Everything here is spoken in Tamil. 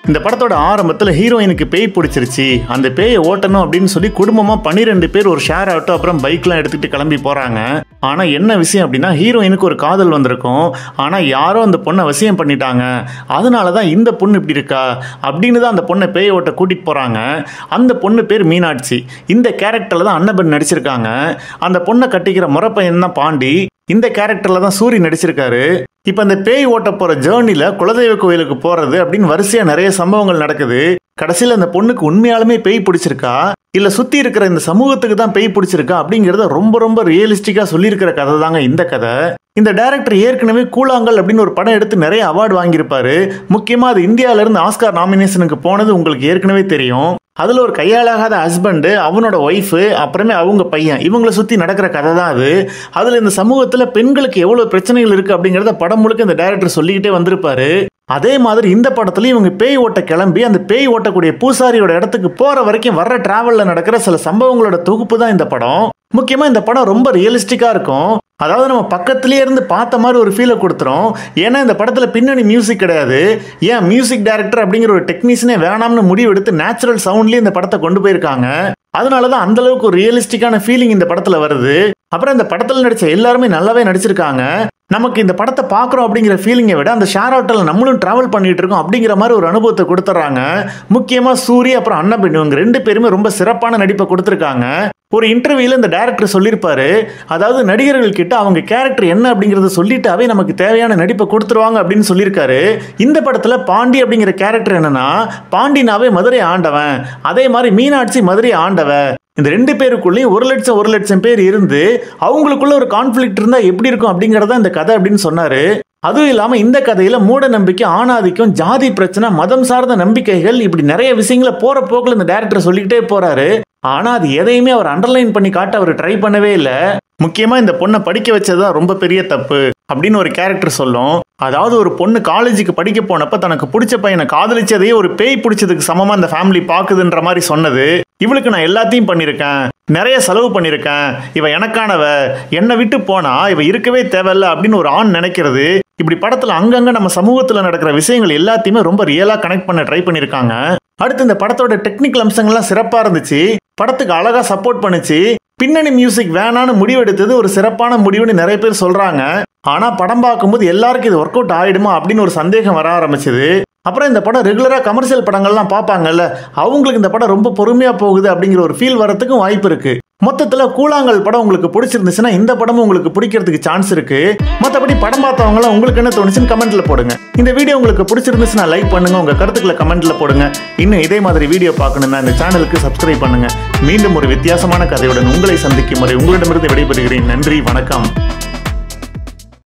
இந்த படத்தோட ஆரம்பத்தில் ஹீரோயினுக்கு பேய் பிடிச்சிருச்சு அந்த பேயை ஓட்டணும் அப்படின்னு சொல்லி குடும்பமாக பன்னிரெண்டு பேர் ஒரு ஷேர் ஆட்டோ அப்புறம் பைக்லாம் எடுத்துகிட்டு கிளம்பி போகிறாங்க ஆனால் என்ன விஷயம் அப்படின்னா ஹீரோயினுக்கு ஒரு காதல் வந்திருக்கும் ஆனால் யாரோ அந்த பொண்ணை வசியம் பண்ணிட்டாங்க அதனால தான் இந்த பொண்ணு இப்படி இருக்கா அப்படின்னு தான் அந்த பொண்ணை பேயை ஓட்ட கூட்டிகிட்டு போகிறாங்க அந்த பொண்ணு பேர் மீனாட்சி இந்த கேரக்டரில் தான் அன்னபன் நடிச்சிருக்காங்க அந்த பொண்ணை கட்டிக்கிற முறப்பையன் தான் பாண்டி இந்த கேரக்டரில் தான் சூரி நடிச்சிருக்காரு இப்போ இந்த பேய் ஓட்ட போகிற ஜேர்னியில் குலதெய்வ கோயிலுக்கு போகிறது அப்படின்னு வரிசையாக நிறைய சம்பவங்கள் நடக்குது கடைசியில் அந்த பொண்ணுக்கு உண்மையாலுமே பேய் பிடிச்சிருக்கா இல்லை சுற்றி இருக்கிற இந்த சமூகத்துக்கு தான் பேய் பிடிச்சிருக்கா அப்படிங்கிறத ரொம்ப ரொம்ப ரியலிஸ்டிக்காக சொல்லியிருக்கிற கதை தாங்க இந்த கதை இந்த டைரக்டர் ஏற்கனவே கூழாங்கல் அப்படின்னு ஒரு படம் எடுத்து நிறைய அவார்டு வாங்கியிருப்பாரு முக்கியமாக அது இந்தியாவில இருந்து ஆஸ்கார் நாமினேஷனுக்கு போனது உங்களுக்கு ஏற்கனவே தெரியும் அதில் ஒரு கையாளாகாத ஹஸ்பண்டு அவனோட ஒய்ஃபு அப்புறமே அவங்க பையன் இவங்கள சுற்றி நடக்கிற கதை தான் அது அதில் இந்த சமூகத்தில் பெண்களுக்கு எவ்வளோ பிரச்சனைகள் இருக்குது அப்படிங்கிறத படம் முழுக்க இந்த டைரக்டர் சொல்லிக்கிட்டே வந்திருப்பாரு அதே மாதிரி இந்த படத்துலயும் இவங்க பேய் ஓட்ட கிளம்பி அந்த பேய் ஓட்டக்கூடிய பூசாரியோட இடத்துக்கு போற வரைக்கும் வர்ற டிராவல்ல நடக்கிற சில சம்பவங்களோட தொகுப்பு தான் இந்த படம் முக்கியமா இந்த படம் ரொம்ப ரியலிஸ்டிக்கா இருக்கும் அதாவது நம்ம பக்கத்திலே இருந்து பார்த்த மாதிரி ஒரு ஃபீலை கொடுத்துரும் ஏன்னா இந்த படத்துல பின்னணி மியூசிக் கிடையாது ஏன் மியூசிக் டைரக்டர் அப்படிங்கிற ஒரு டெக்னீஷியனே வேணாம்னு முடிவு எடுத்து நேச்சுரல் சவுண்ட்லயே இந்த படத்தை கொண்டு போயிருக்காங்க அதனால தான் அந்த அளவுக்கு ஒரு ரியலிஸ்டிக்கான ஃபீலிங் இந்த படத்துல வருது அப்புறம் இந்த படத்துல நடிச்ச எல்லாருமே நல்லாவே நடிச்சிருக்காங்க நமக்கு இந்த படத்தை பார்க்குறோம் அப்படிங்கிற ஃபீலிங்கை விட அந்த ஷேர் ஆட்டோவில் நம்மளும் ட்ராவல் பண்ணிட்டு இருக்கோம் அப்படிங்கிற மாதிரி ஒரு அனுபவத்தை கொடுத்துட்றாங்க முக்கியமாக சூரி அப்புறம் அன்னபெண் இவங்க ரெண்டு பேருமே ரொம்ப சிறப்பான நடிப்பை கொடுத்துருக்காங்க ஒரு இன்டர்வியூல இந்த டைரக்டர் சொல்லியிருப்பாரு அதாவது நடிகர்கள் கிட்ட அவங்க கேரக்டர் என்ன அப்படிங்கறத சொல்லிட்டாவே நமக்கு தேவையான நடிப்பை கொடுத்துருவாங்க அப்படின்னு சொல்லியிருக்காரு இந்த படத்துல பாண்டி அப்படிங்கிற கேரக்டர் என்னன்னா பாண்டினாவே மதுரை ஆண்டவன் அதே மாதிரி மீனாட்சி மதுரை ஆண்டவ இந்த ரெண்டு பேருக்குள்ளேயும் ஒரு லட்சம் ஒரு லட்சம் பேர் இருந்து அவங்களுக்குள்ள ஒரு கான்ஃபிளிக்ட் இருந்தா எப்படி இருக்கும் அப்படிங்கறத இந்த கதை அப்படின்னு சொன்னாரு அதுவும் இல்லாம இந்த கதையில மூட நம்பிக்கை ஆணாதிக்கம் ஜாதி பிரச்சனை மதம் சார்ந்த நம்பிக்கைகள் இப்படி நிறைய விஷயங்களை போற போக்குல இந்த டேரக்டர் சொல்லிக்கிட்டே போறாரு ஆனா அது எதையுமே அவர் அண்டர்லைன் பண்ணி காட்ட அவர் ட்ரை பண்ணவே இல்லை முக்கியமா இந்த பொண்ணை படிக்க வச்சதுதான் ரொம்ப பெரிய தப்பு அப்படின்னு ஒரு கேரக்டர் சொல்லும் அதாவது ஒரு பொண்ணு காலேஜுக்கு படிக்க போனப்ப தனக்கு பிடிச்ச பையனை காதலிச்சதையே ஒரு பேய் பிடிச்சதுக்கு சமமா அந்த ஃபேமிலி பாக்குதுன்ற மாதிரி சொன்னது இவளுக்கு நான் எல்லாத்தையும் பண்ணியிருக்கேன் நிறைய செலவு பண்ணியிருக்கேன் இவ எனக்கானவ என்னை விட்டு போனா இவ இருக்கவே தேவையில்ல அப்படின்னு ஒரு ஆண் நினைக்கிறது இப்படி படத்துல அங்கங்க நம்ம சமூகத்துல நடக்கிற விஷயங்கள் எல்லாத்தையுமே ரொம்ப ரியலா கனெக்ட் பண்ண ட்ரை பண்ணியிருக்காங்க அடுத்து இந்த படத்தோட டெக்னிக்கல் அம்சங்கள்லாம் சிறப்பா இருந்துச்சு படத்துக்கு அழகா சப்போர்ட் பண்ணுச்சு பின்னணி மியூசிக் வேணான்னு முடிவெடுத்தது ஒரு சிறப்பான முடிவுன்னு நிறைய பேர் சொல்றாங்க ஆனா படம் பார்க்கும்போது எல்லாருக்கும் இது ஒர்க் அவுட் ஆயிடுமா அப்படின்னு ஒரு சந்தேகம் வர ஆரம்பிச்சது அப்புறம் இந்த படம் ரெகுலரா கமர்ஷியல் படங்கள்லாம் பார்ப்பாங்கல்ல அவங்களுக்கு இந்த படம் ரொம்ப பொறுமையா போகுது அப்படிங்கிற ஒரு ஃபீல் வரத்துக்கும் வாய்ப்பு இருக்கு மொத்தத்துல கூழாங்கல் படம் உங்களுக்கு பிடிச்சிருந்துச்சுன்னா இந்த படமும் உங்களுக்கு பிடிக்கிறதுக்கு சான்ஸ் இருக்கு மற்றபடி படம் பார்த்தவங்களாம் உங்களுக்கு என்ன தோணுச்சுன்னு கமெண்ட்ல போடுங்க இந்த வீடியோ உங்களுக்கு பிடிச்சிருந்துச்சுன்னா லைக் பண்ணுங்க உங்க கருத்துக்களை கமெண்ட்ல போடுங்க இன்னும் இதே மாதிரி வீடியோ பார்க்கணும்னா இந்த சேனலுக்கு சப்ஸ்கிரைப் பண்ணுங்க மீண்டும் ஒரு வித்தியாசமான கதையுடன் உங்களை சந்திக்கும் வரை உங்களிடமிருந்து விடைபெறுகிறேன் நன்றி வணக்கம்